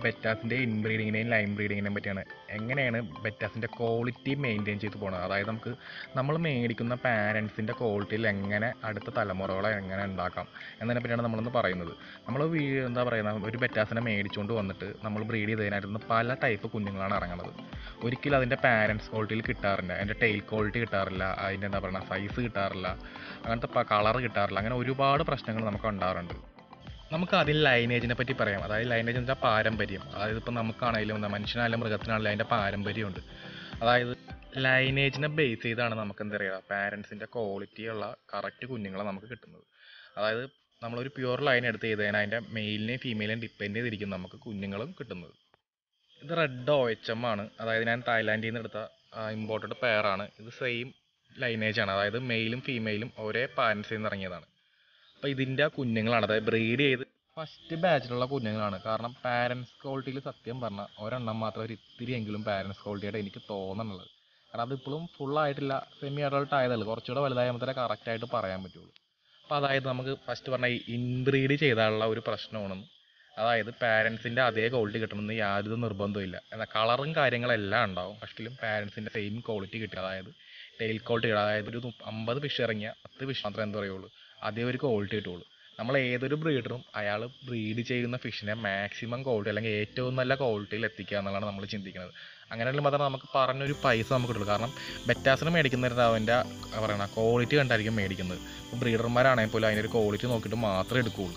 ബെറ്റാസിൻ്റെ ഇൻബ്രീഡിങ്ങിനെയും line ബ്രീഡിങ്ങിനെയും പറ്റിയാണ് എങ്ങനെയാണ് ബെറ്റാസിൻ്റെ quality maintain ചെയ്ത് പോകുന്നത് അതായത് നമുക്ക് നമ്മൾ മേടിക്കുന്ന പാരൻസിൻ്റെ ക്വാളിറ്റിയിൽ എങ്ങനെ അടുത്ത തലമുറകളെ എങ്ങനെ ഉണ്ടാക്കാം എന്നതിനെ പറ്റിയാണ് നമ്മളൊന്ന് പറയുന്നത് നമ്മൾ എന്താ പറയുക ഒരു ബെറ്റാസിനെ മേടിച്ചുകൊണ്ട് വന്നിട്ട് നമ്മൾ ബ്രീഡ് ചെയ്തതിനായിരുന്നു പല ടൈപ്പ് കുഞ്ഞുങ്ങളാണ് ഇറങ്ങുന്നത് ഒരിക്കലും അതിൻ്റെ പാരൻസ് ക്വാളിറ്റിയിൽ കിട്ടാറില്ല അതിൻ്റെ ടെയിൽ ക്വാളിറ്റി കിട്ടാറില്ല അതിൻ്റെ എന്താ പറയുക സൈസ് കിട്ടാറില്ല അങ്ങനത്തെ കളർ കിട്ടാറില്ല അങ്ങനെ ഒരുപാട് പ്രശ്നങ്ങൾ നമുക്ക് ഉണ്ടാകാറുണ്ട് നമുക്ക് അതിൽ ലൈനേജിനെ പറ്റി പറയാം അതായത് ലൈനേജ് എന്ന് വെച്ചാൽ പാരമ്പര്യം അതായത് ഇപ്പം നമുക്കാണെങ്കിലും എന്താ മനുഷ്യനായാലും മൃഗത്തിനാണെങ്കിലും അതിൻ്റെ പാരമ്പര്യമുണ്ട് അതായത് ലൈനേജിനെ ബേസ് ചെയ്താണ് നമുക്ക് എന്താ പറയുക പാരൻസിൻ്റെ ക്വാളിറ്റിയുള്ള കറക്റ്റ് കുഞ്ഞുങ്ങളെ നമുക്ക് കിട്ടുന്നത് അതായത് നമ്മളൊരു പ്യുവർ ലൈൻ എടുത്ത് ചെയ്ത് കഴിഞ്ഞാൽ അതിൻ്റെ മെയിലിനെയും ഫീമെയിലിനെയും ഡിപ്പെൻഡ് ചെയ്തിരിക്കും നമുക്ക് കുഞ്ഞുങ്ങളും കിട്ടുന്നത് ഇത് റെഡ് ഒ എച്ച് എം ആണ് അതായത് ഞാൻ തായ്ലാൻഡിൽ നിന്ന് എടുത്ത ഇമ്പോർട്ടഡ് പെയറാണ് ഇത് സെയിം ലൈനേജ് ആണ് അതായത് മെയിലും ഫീമെയിലും ഒരേ പാരൻസിൽ നിന്ന് ഇറങ്ങിയതാണ് അപ്പോൾ ഇതിൻ്റെ കുഞ്ഞുങ്ങളാണ് അതായത് ബ്രീഡ് ചെയ്ത് ഫസ്റ്റ് ബാച്ചിലുള്ള കുഞ്ഞുങ്ങളാണ് കാരണം പാരൻസ് ക്വാളിറ്റിയിൽ സത്യം പറഞ്ഞാൽ ഒരെണ്ണം മാത്രം ഒരു ഇത്തിരിയെങ്കിലും പാരൻസ് ക്വാളിറ്റിയായിട്ട് എനിക്ക് തോന്നുന്നുള്ളത് കാരണം അതിപ്പോഴും ഫുൾ ആയിട്ടില്ല സെമി അഡൾട്ട് ആയതല്ലേ കുറച്ചുകൂടെ വലുതായപ്പോൾ കറക്റ്റായിട്ട് പറയാൻ പറ്റുള്ളൂ അപ്പോൾ അതായത് നമുക്ക് ഫസ്റ്റ് പറഞ്ഞാൽ ഈ ഇൻബ്രീഡ് ചെയ്താലുള്ള ഒരു പ്രശ്നമാണ് അതായത് പാരൻസിൻ്റെ അതേ ക്വാളിറ്റി കിട്ടണമെന്ന് യാതൊരു നിർബന്ധമില്ല എന്നാൽ കളറും കാര്യങ്ങളെല്ലാം ഉണ്ടാവും പക്ഷേ പാരൻസിൻ്റെ സെയിം ക്വാളിറ്റി കിട്ടുക അതായത് ടെയിൽ ക്വാളിറ്റി കിട്ടുക അതായത് ഒരു മുപ്പ- അമ്പത് ഫിഷ് ഇറങ്ങിയ പത്ത് ഫിഷ് മാത്രമേ എന്ത് പറയുള്ളൂ അതേ ഒരു ക്വാളിറ്റി കിട്ടുള്ളൂ നമ്മൾ ഏതൊരു ബ്രീഡറും അയാൾ ബ്രീഡ് ചെയ്യുന്ന ഫിഷിനെ മാക്സിമം ക്വാളിറ്റി അല്ലെങ്കിൽ ഏറ്റവും നല്ല ക്വാളിറ്റിയിൽ എത്തിക്കുക എന്നുള്ളതാണ് നമ്മൾ ചിന്തിക്കുന്നത് അങ്ങനെയുള്ള മാത്രമേ നമുക്ക് പറഞ്ഞൊരു പൈസ നമുക്ക് കിട്ടുള്ളൂ കാരണം ബെറ്റാസിന് മേടിക്കുന്നവരുടെ അവൻ്റെ പറയണ ക്വാളിറ്റി കണ്ടായിരിക്കും മേടിക്കുന്നത് ഇപ്പോൾ ബ്രീഡർമാരാണെങ്കിൽ പോലും അതിൻ്റെ ഒരു ക്വാളിറ്റി നോക്കിയിട്ട് മാത്രമേ എടുക്കുകയുള്ളൂ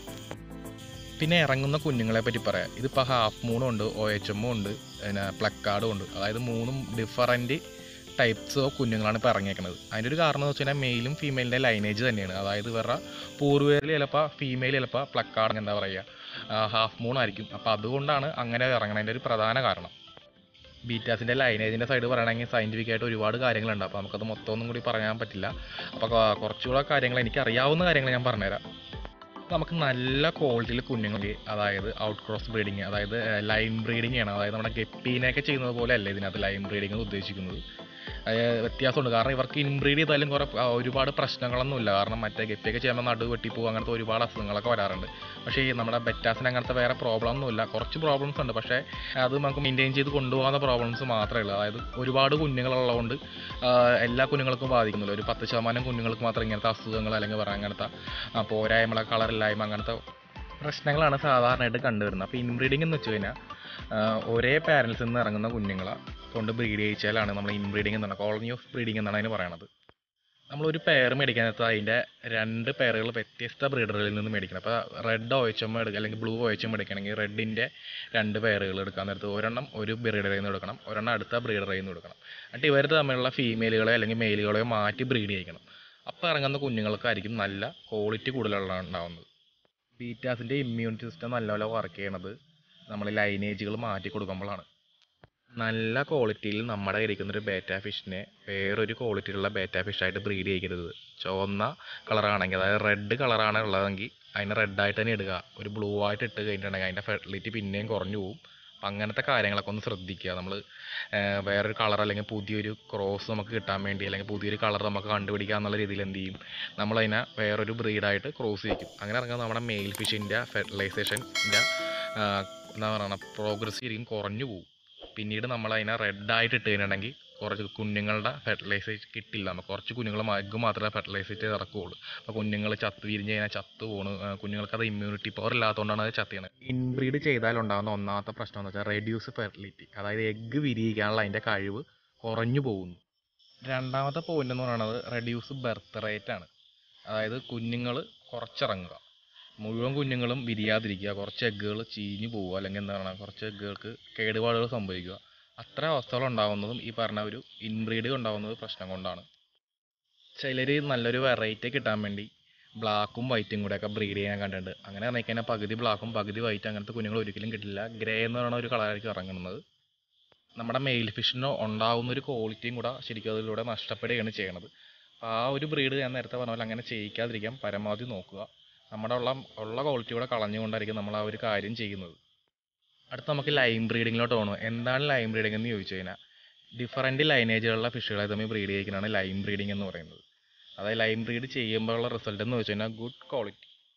പിന്നെ ഇറങ്ങുന്ന കുഞ്ഞുങ്ങളെ പറ്റി പറയാം ഇതിപ്പോൾ ഹാഫ് മൂണും ഉണ്ട് ഒ എച്ച് എമ്മും ഉണ്ട് പിന്നെ പ്ലക്കാർഡും ഉണ്ട് അതായത് മൂന്നും ഡിഫറൻറ്റ് ടൈപ്സ് ഓഫ് കുഞ്ഞുങ്ങളാണ് ഇപ്പോൾ ഇറങ്ങിയേക്കുന്നത് അതിൻ്റെ ഒരു കാരണം എന്ന് വെച്ച് കഴിഞ്ഞാൽ മെയിലും ഫീമെയിലിൻ്റെ ലൈനേജ് തന്നെയാണ് അതായത് ഇവരുടെ പൂർവ്വയിൽ ചിലപ്പോൾ ഫീമെയിൽ ചിലപ്പോൾ പ്ലക്കാർഡ് എന്താ പറയുക ഹാഫ് മൂൺ ആയിരിക്കും അപ്പോൾ അതുകൊണ്ടാണ് അങ്ങനെ ഇറങ്ങണതിൻ്റെ ഒരു പ്രധാന കാരണം ബീറ്റാസിൻ്റെ ലൈനേജിൻ്റെ സൈഡ് പറയുകയാണെങ്കിൽ സയൻറ്റിഫിക് ആയിട്ട് ഒരുപാട് കാര്യങ്ങളുണ്ട് അപ്പോൾ നമുക്കത് മൊത്തം ഒന്നും കൂടി പറയാൻ പറ്റില്ല അപ്പോൾ കുറച്ചുകൂടെ കാര്യങ്ങൾ എനിക്ക് അറിയാവുന്ന കാര്യങ്ങൾ ഞാൻ പറഞ്ഞുതരാം നമുക്ക് നല്ല ക്വാളിറ്റിയിൽ കുഞ്ഞുങ്ങൾ അതായത് ഔട്ട് ക്രോസ് ബ്രീഡിങ് അതായത് ലൈൻ ബ്രീഡിങ് ആണ് അതായത് നമ്മുടെ ഗപ്പിനെയൊക്കെ ചെയ്യുന്നത് പോലെ അല്ല ഇതിനകത്ത് ലൈൻ ബ്രീഡിങ് ഉദ്ദേശിക്കുന്നത് അത് വ്യത്യാസമുണ്ട് കാരണം ഇവർക്ക് ഇൻബ്രീഡ് ചെയ്താലും കുറേ ആ, ഒരുപാട് പ്രശ്നങ്ങളൊന്നുമില്ല കാരണം മറ്റേ ഗപ്പിയൊക്കെ ചെയ്യുമ്പോൾ നടു വെട്ടിപ്പോകും അങ്ങനത്തെ ഒരുപാട് അസുഖങ്ങളൊക്കെ വരാറുണ്ട് പക്ഷേ ഈ നമ്മുടെ ബെറ്റാസിന് അങ്ങനത്തെ വേറെ പ്രോബ്ലം ഒന്നുമില്ല കുറച്ച് പ്രോബ്ലംസ് ഉണ്ട് പക്ഷേ അത് നമുക്ക് മെയിൻറ്റെയിൻ ചെയ്ത് കൊണ്ടുപോകുന്ന പ്രോബ്ലംസ് മാത്രമേ ഉള്ളൂ അതായത് ഒരുപാട് കുഞ്ഞുങ്ങളുള്ളതുകൊണ്ട് ആ, എല്ലാ കുഞ്ഞുങ്ങൾക്കും ബാധിക്കുന്നില്ല ഒരു പത്ത് ശതമാനം കുഞ്ഞുങ്ങൾക്ക് മാത്രം ഇങ്ങനത്തെ അസുഖങ്ങൾ അല്ലെങ്കിൽ പറയാം അങ്ങനത്തെ ആ, പോരായ്മ കളറില്ലായ്മ അങ്ങനത്തെ പ്രശ്നങ്ങളാണ് സാധാരണയായിട്ട് കണ്ടുവരുന്നത് അപ്പോൾ ഇൻബ്രീഡിംഗ് എന്ന് വെച്ച് കഴിഞ്ഞാൽ ആ, ഒരേ പാരൻസിൽ നിന്ന് ഇറങ്ങുന്ന കുഞ്ഞുങ്ങളെ കൊണ്ട് ബ്രീഡ് ചെയ്യിച്ചാലാണ് നമ്മൾ ഇൻബ്രീഡിംഗ് എന്നാണ് കോളനി ഓഫ് ബ്രീഡിംഗ് എന്നാണ് അതിന് പറയണത് നമ്മളൊരു പെയർ മേടിക്കാനകത്ത് അതിൻ്റെ രണ്ട് പെയറുകൾ വ്യത്യസ്ത ബ്രീഡറുകളിൽ നിന്ന് മേടിക്കണം അപ്പോൾ റെഡ് ഒഴിച്ചമ്മ എടുക്കുക അല്ലെങ്കിൽ ബ്ലൂ ഒഴിച്ചമ്മ എടുക്കണമെങ്കിൽ റെഡിൻ്റെ രണ്ട് പെയറുകൾ എടുക്കാൻ നേരത്ത് ഒരെണ്ണം ഒരു ബ്രീഡറിൽ നിന്ന് എടുക്കണം ഒരെണ്ണം അടുത്ത ബ്രീഡറിൽ നിന്ന് എടുക്കണം എന്നിട്ട് ഇവർ തമ്മിലുള്ള ഫീമെയിലുകളെ അല്ലെങ്കിൽ മെയിലുകളെയോ മാറ്റി ബ്രീഡ് ചെയ്യിക്കണം അപ്പോൾ ഇറങ്ങുന്ന കുഞ്ഞുങ്ങൾക്കായിരിക്കും നല്ല ക്വാളിറ്റി കൂടുതലുള്ള ഉണ്ടാവുന്നത് ബീറ്റാസിൻ്റെ ഇമ്മ്യൂണിറ്റി സിസ്റ്റം നല്ലപോലെ വർക്ക് ചെയ്യണത് നമ്മൾ ലൈനേജുകൾ മാറ്റി കൊടുക്കുമ്പോഴാണ് നല്ല ക്വാളിറ്റിയിൽ നമ്മുടെ ഇരിക്കുന്ന ഒരു ബേറ്റ ഫിഷിനെ വേറൊരു ക്വാളിറ്റിയിലുള്ള ബേറ്റ ഫിഷായിട്ട് ബ്രീഡ് ചെയ്യരുത് ചുവന്ന കളറാണെങ്കിൽ അതായത് റെഡ് കളറാണ് ഉള്ളതെങ്കിൽ അതിനെ റെഡായിട്ട് തന്നെ ഇടുക ഒരു ബ്ലൂ ആയിട്ട് ഇട്ട് കഴിഞ്ഞിട്ടുണ്ടെങ്കിൽ അതിൻ്റെ ഫെർട്ടിലിറ്റി പിന്നെയും കുറഞ്ഞു പോകും അപ്പം അങ്ങനത്തെ കാര്യങ്ങളൊക്കെ ഒന്ന് ശ്രദ്ധിക്കുക നമ്മൾ വേറൊരു കളർ അല്ലെങ്കിൽ പുതിയൊരു ക്രോസ് നമുക്ക് കിട്ടാൻ വേണ്ടി അല്ലെങ്കിൽ പുതിയൊരു കളർ നമുക്ക് കണ്ടുപിടിക്കുക എന്നുള്ള രീതിയിൽ എന്ത് ചെയ്യും നമ്മളതിനെ വേറൊരു ബ്രീഡായിട്ട് ക്രോസ് ചെയ്യിക്കും അങ്ങനെ ഇറങ്ങുന്ന നമ്മുടെ മെയിൽ ഫിഷിൻ്റെ ഫെർട്ടിലൈസേഷൻ്റെ എന്താ പറയുക പ്രോഗ്രസ് ശരിക്കും കുറഞ്ഞു പോകും പിന്നീട് നമ്മൾ അതിനെ റെഡായിട്ട് ഇട്ട് കഴിഞ്ഞിട്ടുണ്ടെങ്കിൽ കുറച്ച് കുഞ്ഞുങ്ങളുടെ ഫെർട്ടിലൈസേഷൻ കിട്ടില്ല നമുക്ക് കുറച്ച് കുഞ്ഞുങ്ങൾ മഗ് മാത്രമേ ഫെർട്ടിലൈസ് ചെയ്ത് ഇറക്കുകയുള്ളൂ അപ്പോൾ കുഞ്ഞുങ്ങൾ ചത്ത് വിരിഞ്ഞ് കഴിഞ്ഞാൽ ചത്ത് പോണ് ആ, കുഞ്ഞുങ്ങൾക്ക് അത് ഇമ്മ്യൂണിറ്റി പവർ ഇല്ലാത്തതുകൊണ്ടാണ് അത് ചത്ത് ചെയ്യണത് ഇൻബ്രീഡ് ചെയ്താൽ ഉണ്ടാകുന്ന ഒന്നാമത്തെ പ്രശ്നം എന്ന് വെച്ചാൽ റെഡ്യൂസ് ഫെർട്ടിലിറ്റി അതായത് എഗ്ഗ് വിരിയിക്കാനുള്ള അതിൻ്റെ കഴിവ് കുറഞ്ഞു പോകുന്നു രണ്ടാമത്തെ പോയിന്റ് എന്ന് പറയുന്നത് റെഡ്യൂസ് ബർത്ത് റേറ്റ് ആണ് അതായത് കുഞ്ഞുങ്ങൾ കുറച്ചിറങ്ങുക മുഴുവൻ കുഞ്ഞുങ്ങളും വിരിയാതിരിക്കുക കുറച്ച് എഗ്ഗുകൾ ചീഞ്ഞു പോവുക അല്ലെങ്കിൽ എന്താ പറയുക കുറച്ച് എഗ്ഗുകൾക്ക് കേടുപാടുകൾ സംഭവിക്കുക അത്ര അവസ്ഥകൾ ഉണ്ടാകുന്നതും ഈ പറഞ്ഞ ഒരു ഇൻബ്രീഡ് ഉണ്ടാകുന്നത് പ്രശ്നം കൊണ്ടാണ് ചിലർ നല്ലൊരു വെറൈറ്റി കിട്ടാൻ വേണ്ടി ബ്ലാക്കും വൈറ്റും കൂടെ ഒക്കെ ബ്രീഡ് ചെയ്യാൻ കണ്ടിട്ടുണ്ട് അങ്ങനെ ഇറങ്ങിക്കഴിഞ്ഞാൽ പകുതി ബ്ലാക്കും പകുതി വൈറ്റ് അങ്ങനത്തെ കുഞ്ഞുങ്ങൾ ഒരിക്കലും കിട്ടില്ല ഗ്രേ എന്ന് പറയുന്ന ഒരു കളറായിരിക്കും ഇറങ്ങുന്നത് നമ്മുടെ മെയിൽ ഫിഷിന് ഉണ്ടാവുന്ന ഒരു ക്വാളിറ്റിയും കൂടെ ശരിക്കും അതിലൂടെ നഷ്ടപ്പെടുകയാണ് ചെയ്യണത് അപ്പോൾ ആ ഒരു ബ്രീഡ് ഞാൻ നേരത്തെ പറഞ്ഞ പോലെ അങ്ങനെ ചെയ്യിക്കാതിരിക്കാൻ പരമാവധി നോക്കുക നമ്മുടെ ഉള്ള ഉള്ള ക്വാളിറ്റി കൂടെ കളഞ്ഞുകൊണ്ടായിരിക്കും നമ്മൾ ആ ഒരു കാര്യം ചെയ്യുന്നത് അടുത്ത നമുക്ക് ലൈൻ ബ്രീഡിങ്ങിലോട്ട് പോകണം എന്താണ് ലൈൻ ബ്രീഡിംഗ് എന്ന് ചോദിച്ചു കഴിഞ്ഞാൽ ഡിഫറൻറ്റ് ലൈനേജുകളുള്ള ഫിഷുകളെ തമ്മിൽ ബ്രീഡ് ചെയ്യിക്കുന്നതാണ് ലൈൻ ബ്രീഡിംഗ് എന്ന് പറയുന്നത് അതായത് ലൈൻ ബ്രീഡ് ചെയ്യുമ്പോഴുള്ള റിസൾട്ട് എന്ന് വെച്ച് കഴിഞ്ഞാൽ ഗുഡ് ക്വാളിറ്റി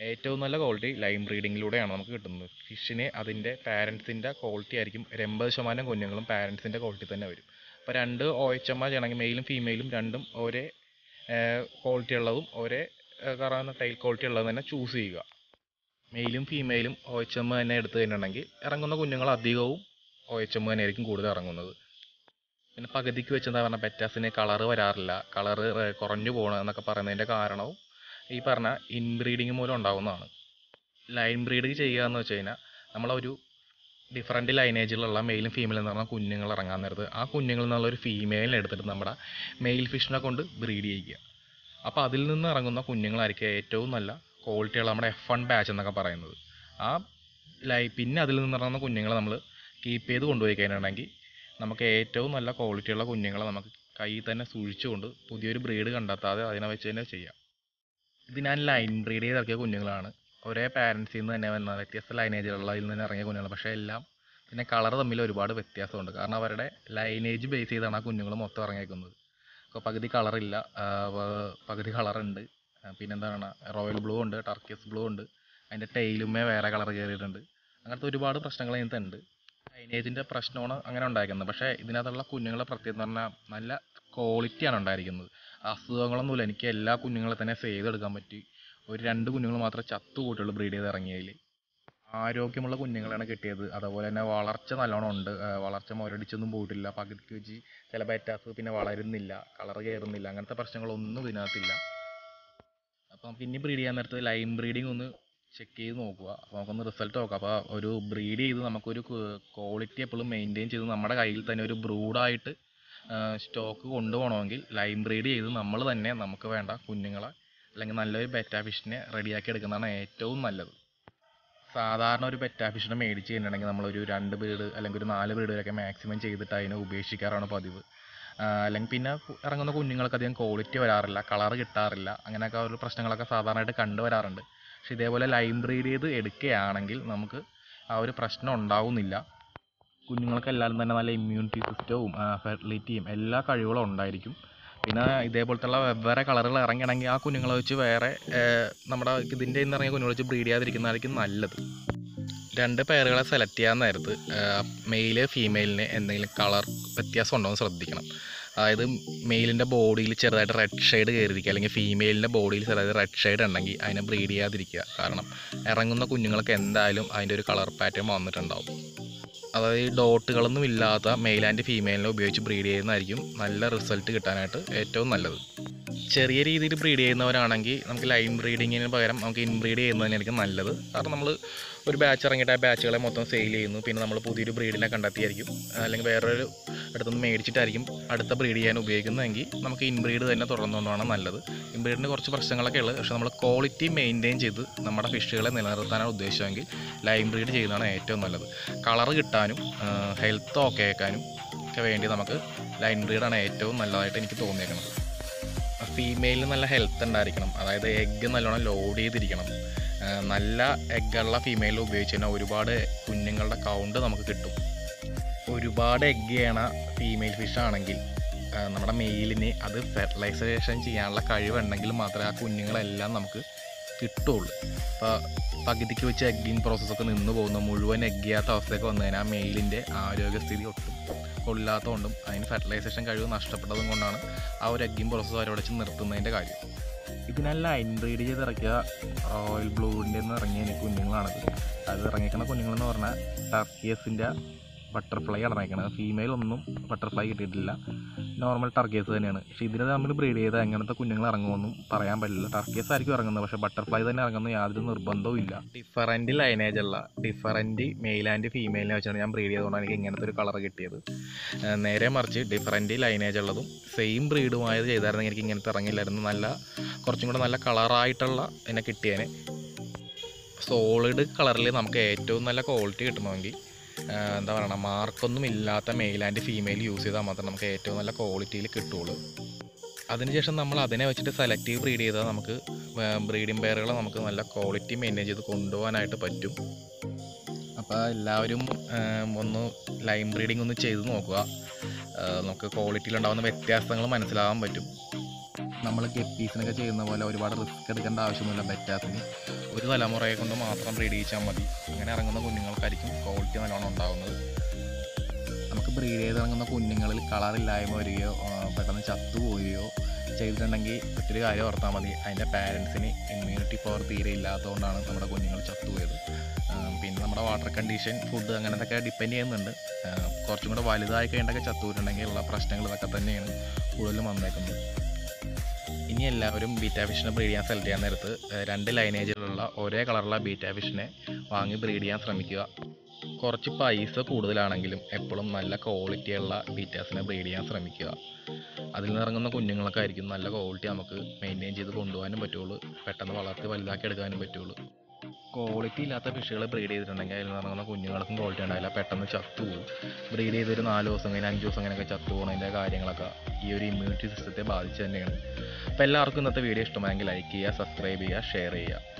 ഏറ്റവും നല്ല ക്വാളിറ്റി ലൈം ബ്രീഡിങ്ങിലൂടെയാണ് നമുക്ക് കിട്ടുന്നത് ഫിഷിന് അതിൻ്റെ പാരൻസിൻ്റെ ക്വാളിറ്റി ആയിരിക്കും ഒരു എൺപത് ശതമാനം കുഞ്ഞുങ്ങളും പാരൻസിൻ്റെ ക്വാളിറ്റി തന്നെ വരും അപ്പോൾ രണ്ട് ഒ എച്ച് എം ചെയ്യണമെങ്കിൽ മെയിലും ഫീമെയിലും രണ്ടും ഒരേ ക്വാളിറ്റി ഉള്ളതും ഒരേ കറങ്ങുന്ന ടൈൽ ക്വാളിറ്റി ഉള്ളത് തന്നെ ചൂസ് ചെയ്യുക മെയിലും ഫീമെയിലും ഒ എച്ച് എം തന്നെ എടുത്തു കഴിഞ്ഞിട്ടുണ്ടെങ്കിൽ ഇറങ്ങുന്ന കുഞ്ഞുങ്ങൾ അധികവും ഒ എച്ച് എം തന്നെയായിരിക്കും കൂടുതൽ ഇറങ്ങുന്നത് പിന്നെ പകുതിക്ക് വെച്ച് എന്താ പറഞ്ഞാൽ പെറ്റാസിന് കളറ് വരാറില്ല കളറ് കുറഞ്ഞു പോകണം എന്നൊക്കെ പറയുന്നതിൻ്റെ കാരണവും ഈ പറഞ്ഞ ഇൻബ്രീഡിങ് മൂലം ഉണ്ടാകുന്നതാണ് ലൈൻ ബ്രീഡ് ചെയ്യുക എന്ന് വെച്ച് കഴിഞ്ഞാൽ നമ്മളൊരു ഡിഫറൻറ്റ് ലൈനേജിലുള്ള മെയിലും ഫീമെയിലും എന്ന് പറഞ്ഞാൽ കുഞ്ഞുങ്ങൾ ഇറങ്ങാൻ നേരത്ത് ആ കുഞ്ഞുങ്ങളിൽ നിന്നുള്ള ഒരു ഫീമെയിലിനെ എടുത്തിട്ട് നമ്മുടെ മെയിൽ ഫിഷിനെ കൊണ്ട് ബ്രീഡ് ചെയ്യിക്കുക അപ്പോൾ അതിൽ നിന്ന് ഇറങ്ങുന്ന കുഞ്ഞുങ്ങളായിരിക്കും ഏറ്റവും നല്ല ക്വാളിറ്റിയുള്ള നമ്മുടെ എഫ് വൺ ബാച്ച് എന്നൊക്കെ പറയുന്നത് ആ ലൈ പിന്നെ അതിൽ നിന്ന് ഇറങ്ങുന്ന കുഞ്ഞുങ്ങളെ നമ്മൾ കീപ്പ് ചെയ്ത് കൊണ്ടുപോയി കഴിഞ്ഞിട്ടുണ്ടെങ്കിൽ നമുക്ക് ഏറ്റവും നല്ല ക്വാളിറ്റിയുള്ള കുഞ്ഞുങ്ങളെ നമുക്ക് കയ്യിൽ തന്നെ സൂക്ഷിച്ചുകൊണ്ട് പുതിയൊരു ബ്രീഡ് കണ്ടെത്താതെ അതിനെ വെച്ച് തന്നെ ചെയ്യാം ഇത് ഞാൻ ലൈൻ ബ്രീഡ് ചെയ്ത് ഇറക്കിയ കുഞ്ഞുങ്ങളാണ് ഒരേ പാരൻസിൽ നിന്ന് തന്നെ വന്ന വ്യത്യസ്ത ലൈനേജുകളിൽ നിന്ന് ഇറങ്ങിയ കുഞ്ഞുങ്ങൾ പക്ഷേ എല്ലാം പിന്നെ കളർ തമ്മിൽ ഒരുപാട് വ്യത്യാസമുണ്ട് കാരണം അവരുടെ ലൈനേജ് ബേസ് ചെയ്താണ് ആ കുഞ്ഞുങ്ങൾ മൊത്തം ഇറങ്ങിയേക്കുന്നത് അപ്പോൾ പകുതി കളറില്ല പകുതി കളറുണ്ട് പിന്നെന്താണ് റോയൽ ബ്ലൂ ഉണ്ട് ടർക്കിസ് ബ്ലൂ ഉണ്ട് അതിൻ്റെ ടെയിലുമേ വേറെ കളർ കയറിയിട്ടുണ്ട് അങ്ങനത്തെ ഒരുപാട് പ്രശ്നങ്ങൾ ഇതിനകത്ത് ഉണ്ട് ലൈനേജിൻ്റെ പ്രശ്നമാണ് അങ്ങനെ ഉണ്ടായിരിക്കുന്നത് പക്ഷേ ഇതിനകത്തുള്ള കുഞ്ഞുങ്ങളെ പ്രത്യേകത എന്ന് പറഞ്ഞാൽ നല്ല ക്വാളിറ്റിയാണ് ഉണ്ടായിരിക്കുന്നത് അസുഖങ്ങളൊന്നുമില്ല എനിക്ക് എല്ലാ കുഞ്ഞുങ്ങളെ തന്നെ സേവ് ചെയ്തെടുക്കാൻ പറ്റി ഒരു രണ്ട് കുഞ്ഞുങ്ങൾ മാത്രമേ ചത്തു കൂട്ടുള്ളൂ ബ്രീഡ് ചെയ്ത് ഇറങ്ങിയതിൽ ആരോഗ്യമുള്ള കുഞ്ഞുങ്ങളാണ് കിട്ടിയത് അതുപോലെ തന്നെ വളർച്ച നല്ലോണം ഉണ്ട് ആ, വളർച്ച മുരടിച്ചൊന്നും പോയിട്ടില്ല പകുതിക്ക് വെച്ച് ചില ബെറ്റാസ് പിന്നെ വളരുന്നില്ല കളർ കയറുന്നില്ല അങ്ങനത്തെ പ്രശ്നങ്ങളൊന്നും ഇതിനകത്തില്ല അപ്പം നമുക്ക് ഇനി ബ്രീഡ് ചെയ്യാൻ നേരത്ത് ലൈൻ ബ്രീഡിംഗ് ഒന്ന് ചെക്ക് ചെയ്ത് നോക്കുക അപ്പോൾ നമുക്കൊന്ന് റിസൾട്ട് നോക്കാം അപ്പോൾ ഒരു ബ്രീഡ് ചെയ്ത് നമുക്കൊരു ക്വാളിറ്റി എപ്പോഴും മെയിൻറ്റെയിൻ ചെയ്ത് നമ്മുടെ കയ്യിൽ തന്നെ ഒരു ബ്രൂഡായിട്ട് സ്റ്റോക്ക് കൊണ്ടുപോകണമെങ്കിൽ ലൈൻ ബ്രീഡ് ചെയ്ത് നമ്മൾ തന്നെ നമുക്ക് വേണ്ട കുഞ്ഞുങ്ങളെ അല്ലെങ്കിൽ നല്ലൊരു ബെറ്റ ഫിഷിനെ റെഡിയാക്കി എടുക്കുന്നതാണ് ഏറ്റവും നല്ലത് സാധാരണ ഒരു ബെറ്റ ഫിഷിനെ മേടിച്ച് കഴിഞ്ഞിട്ടുണ്ടെങ്കിൽ നമ്മളൊരു രണ്ട് ബ്രീഡ് അല്ലെങ്കിൽ ഒരു നാല് ബ്രീഡ് വരെയൊക്കെ മാക്സിമം ചെയ്തിട്ട് അതിനെ ഉപേക്ഷിക്കാറാണ് പതിവ് ആ, അല്ലെങ്കിൽ പിന്നെ കു- ഇറങ്ങുന്ന കുഞ്ഞുങ്ങൾക്ക് അധികം ക്വാളിറ്റി വരാറില്ല കളർ കിട്ടാറില്ല അങ്ങനെയൊക്കെ ഒരു പ്രശ്നങ്ങളൊക്കെ സാധാരണയായിട്ട് കണ്ടുവരാറുണ്ട് പക്ഷെ ഇതേപോലെ ലൈൻ ബ്രീഡ് ചെയ്ത് എടുക്കുകയാണെങ്കിൽ നമുക്ക് ആ ഒരു പ്രശ്നം ഉണ്ടാവുന്നില്ല കുഞ്ഞുങ്ങൾക്ക് എല്ലാവരും തന്നെ നല്ല ഇമ്മ്യൂണിറ്റി സിസ്റ്റവും ഫെർട്ടിലിറ്റിയും എല്ലാ കഴിവുകളും ഉണ്ടായിരിക്കും പിന്നെ ഇതേപോലത്തുള്ള വെവ്വേറെ കളറുകൾ ഇറങ്ങണമെങ്കിൽ ആ കുഞ്ഞുങ്ങളെ വെച്ച് വേറെ ആ, നമ്മുടെ ഇതിൻ്റെ നിന്ന് ഇറങ്ങിയ കുഞ്ഞുങ്ങളെ വെച്ച് ബ്രീഡ് ചെയ്യാതിരിക്കുന്നതായിരിക്കും നല്ലത് രണ്ട് പേരുകളെ സെലക്ട് ചെയ്യാൻ നേരത്ത് മെയില് ഫീമെയിലിന് എന്തെങ്കിലും കളർ വ്യത്യാസം ഉണ്ടോ എന്ന് ശ്രദ്ധിക്കണം അതായത് മെയിലിൻ്റെ ബോഡിയിൽ ചെറുതായിട്ട് റെഡ് ഷെയ്ഡ് കയറിയിരിക്കുക അല്ലെങ്കിൽ ഫീമെയിലിൻ്റെ ബോഡിയിൽ ചെറുതായിട്ട് റെഡ് ഷെയ്ഡ് ഉണ്ടെങ്കിൽ അതിനെ ബ്രീഡ് ചെയ്യാതിരിക്കുക കാരണം ഇറങ്ങുന്ന കുഞ്ഞുങ്ങൾക്ക് എന്തായാലും അതിൻ്റെ ഒരു കളർ പാറ്റേൺ വന്നിട്ടുണ്ടാവും അതായത് ഈ ഡോട്ടുകളൊന്നും ഇല്ലാത്ത മെയിൽ ആൻഡ് ഫീമെയിലിനെ ഉപയോഗിച്ച് ബ്രീഡ് ചെയ്യുന്നതായിരിക്കും നല്ല റിസൾട്ട് കിട്ടാനായിട്ട് ഏറ്റവും നല്ലത് ചെറിയ രീതിയിൽ ബ്രീഡ് ചെയ്യുന്നവരാണെങ്കിൽ നമുക്ക് ലൈൻ ബ്രീഡിങ്ങിന് പകരം നമുക്ക് ഇൻബ്രീഡ് ചെയ്യുന്നത് തന്നെയായിരിക്കും നല്ലത് കാരണം നമ്മൾ ഒരു ബാച്ച് ഇറങ്ങിയിട്ട് ആ ബാച്ചുകളെ മൊത്തം സെയിൽ ചെയ്യുന്നു പിന്നെ നമ്മൾ പുതിയൊരു ബ്രീഡിനെ കണ്ടെത്തിയായിരിക്കും അല്ലെങ്കിൽ വേറൊരു അടുത്തുനിന്ന് മേടിച്ചിട്ടായിരിക്കും അടുത്ത ബ്രീഡ് ചെയ്യാൻ ഉപയോഗിക്കുന്നതെങ്കിൽ നമുക്ക് ഇൻബ്രീഡ് തന്നെ തുടർന്നുകൊണ്ടാണ് നല്ലത് ഇൻബ്രീഡിന് കുറച്ച് പ്രശ്നങ്ങളൊക്കെ ഉള്ളത് പക്ഷേ നമ്മൾ ക്വാളിറ്റി മെയിൻറ്റെയിൻ ചെയ്ത് നമ്മുടെ ഫിഷുകളെ നിലനിർത്താനാണ് ഉദ്ദേശിച്ചതെങ്കിൽ ലൈൻ ബ്രീഡ് ചെയ്യുന്നതാണ് ഏറ്റവും നല്ലത് കളർ കിട്ടാനും ഹെൽത്ത് ഓക്കെ ആക്കാനും ഒക്കെ വേണ്ടി നമുക്ക് ലൈൻ ബ്രീഡാണ് ഏറ്റവും നല്ലതായിട്ട് എനിക്ക് തോന്നിയേക്കുന്നത് ഫീമെയിലിന് നല്ല ഹെൽത്ത് ഉണ്ടായിരിക്കണം അതായത് എഗ്ഗ് നല്ലോണം ലോഡ് ചെയ്തിരിക്കണം ആ, നല്ല എഗ്ഗുള്ള ഫീമെയിൽ ഉപയോഗിച്ച് കഴിഞ്ഞാൽ ഒരുപാട് കുഞ്ഞുങ്ങളുടെ കൗണ്ട് നമുക്ക് കിട്ടും ഒരുപാട് എഗ്ഗ് ചെയ്യണ ഫീമെയിൽ ഫിഷ് ആണെങ്കിൽ ആ, നമ്മുടെ മെയിലിന് അത് ഫെർട്ടിലൈസേഷൻ ചെയ്യാനുള്ള കഴിവുണ്ടെങ്കിൽ മാത്രമേ ആ കുഞ്ഞുങ്ങളെല്ലാം നമുക്ക് കിട്ടുള്ളൂ ഇപ്പോൾ പകുതിക്ക് വെച്ച് എഗ്ഗിങ് പ്രോസസ്സൊക്കെ നിന്ന് പോകുന്ന മുഴുവൻ എഗ്ഗ് ചെയ്യാത്ത അവസ്ഥയൊക്കെ വന്നു കഴിഞ്ഞാൽ ആ മെയിലിൻ്റെ ആരോഗ്യസ്ഥിതി ഒട്ടും കൊള്ളാത്തതുകൊണ്ടും അതിന് ഫെർട്ടിലൈസേഷൻ കഴിവ് നഷ്ടപ്പെട്ടതും കൊണ്ടാണ് ആ ഒരു എഗ്ഗിങ് പ്രോസസ്സ് അവരോട് വെച്ച് നിർത്തുന്നതിൻ്റെ കാര്യം ഇതിനല്ല ഇൻബ്രീഡ് ചെയ്ത് ഇറക്കിയ റോയൽ ബ്ലൂവിൻ്റെ നിന്ന് ഇറങ്ങിയ കുഞ്ഞുങ്ങളാണത് അത് ഇറങ്ങിക്കുന്ന കുഞ്ഞുങ്ങളെന്ന് പറഞ്ഞാൽ ടർക്കിയസിൻ്റെ ബട്ടർഫ്ലൈ ഇറങ്ങിക്കണത് ഫീമെയിൽ ഒന്നും ബട്ടർഫ്ലൈ കിട്ടിയിട്ടില്ല നോർമൽ ടർക്കേസ് തന്നെയാണ് പക്ഷേ ഇതിനെ തമ്മിൽ ബ്രീഡ് ചെയ്ത് എങ്ങനത്തെ കുഞ്ഞുങ്ങൾ ഇറങ്ങുമെന്നും പറയാൻ പറ്റില്ല ടർക്കേസ് ആയിരിക്കും ഇറങ്ങുന്നത് പക്ഷേ ബട്ടർഫ്ലൈ തന്നെ ഇറങ്ങുന്ന യാതൊരു നിർബന്ധവും ഇല്ല ഡിഫറൻറ്റ് ലൈനേജ് ഉള്ള ഡിഫറൻറ്റ് മെയിൽ ആൻഡ് ഫീമെയിലിനെ വെച്ചാണ് ഞാൻ ബ്രീഡ് ചെയ്തുകൊണ്ടാണ് എനിക്ക് ഇങ്ങനത്തെ ഒരു കളർ കിട്ടിയത് ഏഹ് നേരെ മറിച്ച് ഡിഫറൻറ്റ് ലൈനേജ് ഉള്ളതും സെയിം ബ്രീഡുമായത് ചെയ്തായിരുന്നെങ്കിൽ എനിക്ക് ഇങ്ങനത്തെ ഇറങ്ങില്ലായിരുന്നു നല്ല കുറച്ചും കൂടെ നല്ല കളറായിട്ടുള്ള എന്നെ കിട്ടിയേനെ സോളിഡ് കളറിൽ നമുക്ക് ഏറ്റവും നല്ല ക്വാളിറ്റി കിട്ടണമെങ്കിൽ ആഹ് എന്താ പറയണ മാർക്കൊന്നും ഇല്ലാത്ത മെയിൽ ആൻഡ് ഫീമെയിൽ യൂസ് ചെയ്താൽ മാത്രമേ നമുക്ക് ഏറ്റവും നല്ല ക്വാളിറ്റിയിൽ കിട്ടുള്ളൂ അതിനുശേഷം നമ്മൾ അതിനെ വെച്ചിട്ട് സെലക്റ്റീവ് ബ്രീഡ് ചെയ്താൽ നമുക്ക് ബ്രീഡിംഗ് പെയറുകളെ നമുക്ക് നല്ല ക്വാളിറ്റി മെയിൻറ്റെയിൻ ചെയ്ത് കൊണ്ടുപോകാനായിട്ട് പറ്റും അപ്പോൾ എല്ലാവരും ആം, ഒന്ന് ലൈൻ ബ്രീഡിംഗ് ഒന്ന് ചെയ്ത് നോക്കുക ആ, നമുക്ക് ക്വാളിറ്റിയിൽ ഉണ്ടാകുന്ന വ്യത്യാസങ്ങൾ മനസ്സിലാകാൻ പറ്റും നമ്മൾ ഗപ്പീസിനൊക്കെ ചെയ്യുന്ന പോലെ ഒരുപാട് റിസ്ക് എടുക്കേണ്ട ആവശ്യമൊന്നുമില്ല ബെറ്റാസിന് ഒരു തലമുറയെ കൊണ്ട് മാത്രം ബ്രീഡ് ചെയ്യിച്ചാൽ മതി അങ്ങനെ ഇറങ്ങുന്ന കുഞ്ഞുങ്ങൾക്കായിരിക്കും ക്വാളിറ്റി നല്ലോണം ഉണ്ടാകുന്നത് നമുക്ക് ബ്രീഡ് ചെയ്തിറങ്ങുന്ന കുഞ്ഞുങ്ങളിൽ കളറില്ലായ്മ വരികയോ ആ, പെട്ടെന്ന് ചത്തുപോവുകയോ ചെയ്തിട്ടുണ്ടെങ്കിൽ ഒത്തിരി കാര്യം ഓർത്താൽ മതി അതിൻ്റെ പാരൻസിന് ഇമ്മ്യൂണിറ്റി പവർ തീരെ ഇല്ലാത്തതുകൊണ്ടാണ് നമ്മുടെ കുഞ്ഞുങ്ങൾ ചത്തുപോയത് ആ, പിന്നെ നമ്മുടെ വാട്ടർ കണ്ടീഷൻ ഫുഡ് അങ്ങനത്തൊക്കെ ഡിപ്പെൻഡ് ചെയ്യുന്നുണ്ട് ആ, കുറച്ചും കൂടെ വലുതായി കഴിഞ്ഞിട്ടൊക്കെ ചത്തുപോയിട്ടുണ്ടെങ്കിൽ ഉള്ള പ്രശ്നങ്ങൾ ഇതൊക്കെ തന്നെയാണ് കൂടുതലും വന്നേക്കുന്നത് ഇനി എല്ലാവരും ബീറ്റാ ഫിഷിനെ ബ്രീഡ് ചെയ്യാൻ സെലക്ട് ചെയ്യാൻ നേരത്ത് ആ, രണ്ട് ലൈനേജിലുള്ള ഒരേ കളറുള്ള ബീറ്റാ ഫിഷിനെ വാങ്ങി ബ്രീഡ് ചെയ്യാൻ ശ്രമിക്കുക കുറച്ച് പൈസ കൂടുതലാണെങ്കിലും എപ്പോഴും നല്ല ക്വാളിറ്റിയുള്ള ബീറ്റാസിനെ ബ്രീഡ് ചെയ്യാൻ ശ്രമിക്കുക അതിൽ നിന്ന് ഇറങ്ങുന്ന കുഞ്ഞുങ്ങളൊക്കെ ആയിരിക്കും നല്ല ക്വാളിറ്റി നമുക്ക് മെയിൻറ്റെയിൻ ചെയ്ത് കൊണ്ടുപോകാനും പറ്റുള്ളൂ പെട്ടെന്ന് വളർത്തി വലുതാക്കി എടുക്കാനും പറ്റുള്ളൂ ക്വാളിറ്റി ഇല്ലാത്ത ഫിഷുകളെ ബ്രീഡ് ചെയ്തിട്ടുണ്ടെങ്കിൽ അതിൽ നിന്ന് ഇറങ്ങുന്ന കുഞ്ഞുങ്ങൾക്കും ക്വാളിറ്റി ഉണ്ടാവില്ല പെട്ടെന്ന് ചത്തുപോകും ബ്രീഡ് ചെയ്തൊരു നാല് ദിവസം കഴിഞ്ഞ് അഞ്ച് ദിവസം അങ്ങനെയൊക്കെ ചത്തുപോകുന്നതിൻ്റെ കാര്യങ്ങളൊക്കെ ഈ ഒരു ഇമ്മ്യൂണിറ്റി സിസ്റ്റത്തെ ബാധിച്ച് തന്നെയാണ് അപ്പോൾ എല്ലാവർക്കും ഇന്നത്തെ വീഡിയോ ഇഷ്ടമായെങ്കിൽ ലൈക്ക് ചെയ്യുക സബ്സ്ക്രൈബ് ചെയ്യുക ഷെയർ ചെയ്യുക